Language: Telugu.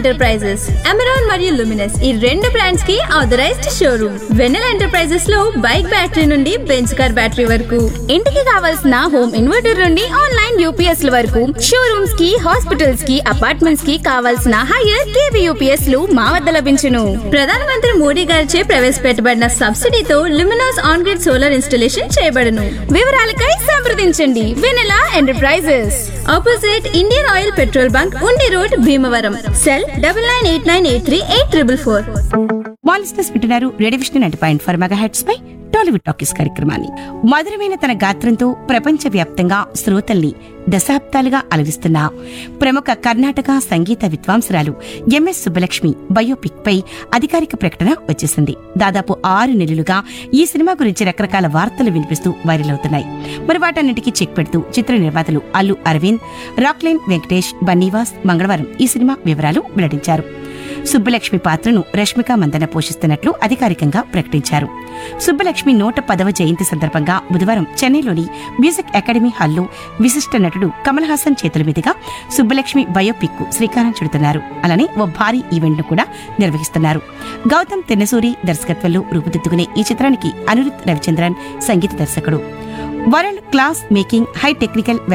ఎంటర్ప్రైజెస్ అమెరాన్ మరియు లుమినస్ ఈ రెండు బ్రాండ్స్ కి ఆథరైజ్డ్ షోరూమ్ వెన్నెల ఎంటర్ప్రైజెస్ లో బైక్ బ్యాటరీ నుండి బెంచ్ కార్ బ్యాటరీ వరకు ఇంటికి కావాల్సిన హోమ్ ఇన్వర్టర్ నుండి ఆన్లైన్ యూపీఎస్ ల వరకు షోరూమ్స్ కి హాస్పిటల్స్ కి అపార్ట్మెంట్స్ కి కావాల్సిన హైయర్ కేవీ యూపీఎస్ లు మా వద్ద లభించును ప్రధానమంత్రి మోడీ గారిచే ప్రవేశపెట్టబడిన సబ్సిడీతో Luminous on grid solar installation చేయబడను వివరాలకై సంప్రదించండి Vennela enterprises opposite Indian Oil petrol bunk Undi road Bhimavaram cell double nine eight nine eight three eight triple four మాలిస్టర్స్ వింటున్నారు radio Vishnu ninety point four mega hertz పై టాలీవుడ్ టాకీస్ కార్యక్రమాన్ని మధురమైన తన గాత్రంతో ప్రపంచవ్యాప్తంగా శ్రోతల్ని దశాబ్దాలుగా అలరిస్తున్న ప్రముఖ కర్ణాటక సంగీత విద్వాంసురాలు ఎంఎస్ సుబ్బలక్ష్మి బయోపిక్ పై అధికారిక ప్రకటన వచ్చేసింది దాదాపు ఆరు నెలలుగా ఈ సినిమా గురించి రకరకాల వార్తలు వినిపిస్తూ వైరల్ అవుతున్నాయి మరి వాటన్నిటికీ చెక్ పెడుతూ చిత్ర నిర్మాతలు అల్లు అరవింద్ రాక్లైన్ వెంకటేష్ బన్నీవాస్ మంగళవారం ఈ సినిమా వివరాలు వెల్లడించారు సుబ్బలక్ష్మి పాత్రను రష్మిక మందన పోషిస్తున్నట్లు అధికారికంగా ప్రకటించారు సుబ్బలక్ష్మి నూట పదవ జయంతి సందర్భంగా బుధవారం చెన్నైలోని మ్యూజిక్ అకాడమీ హాల్లో విశిష్ట నటుడు కమల్ హాసన్ చేతుల మీదుగా సుబ్బలక్ష్మి బయోపిక్ కు శ్రీకారం చుడుతున్నారు అలానే ఓ భారీ ఈవెంట్ ను కూడా నిర్వహిస్తున్నారు గౌతమ్ తెన్నసూరి దర్శకత్వంలో రూపుదిద్దుకునే ఈ చిత్రానికి అనిరుద్ రవిచంద్రన్ సంగీత దర్శకుడు world class making high technical